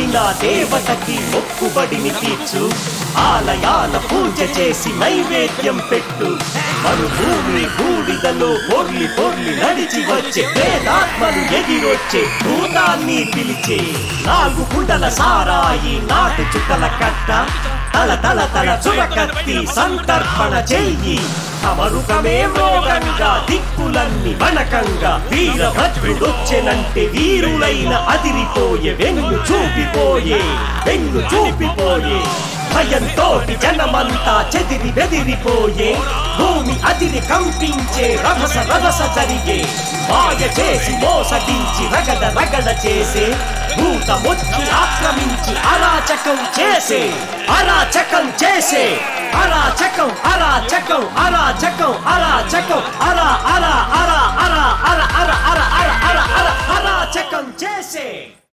అయిన దేవతకి మొక్కుబడిని తీర్చు ఆలయాల పూజ చేసి నైవేద్యం పెట్టు మరుభూమి బూడిదలో పొర్లి పొర్లి నడిచి వచ్చే వేదాత్మలు ఎగిరొచ్చే భూతాన్ని పిలిచే నాలుగు గుండల సారాయి నాటు చుట్టల కట్ట తల తల తల చురకత్తి సంతర్పణ చెయ్యి అమరుకమే మోగంగా దిక్కులన్నీ వనకంగా వీరభద్రుడొచ్చెనంటే వీరులైన అదిరిపోయే వెన్ను చూపిపోయే వెన్ను చూపిపోయే భయంతోటి జనమంతా చెదిరి బెదిరిపోయే భూమి అదిరి కంపించే రభస రభస జరిగే మాయ చేసి మోసగించి రగడ రగడ చేసే భూతమొచ్చి ఆక్రమించి అరాచకం చేసే అరాచకం చేసే అరాచకం అరాచకం అరాచకం అరాచకం అరా అరా అరా అరా అరా అరా అరా అరా అరా అరాచకం చేసే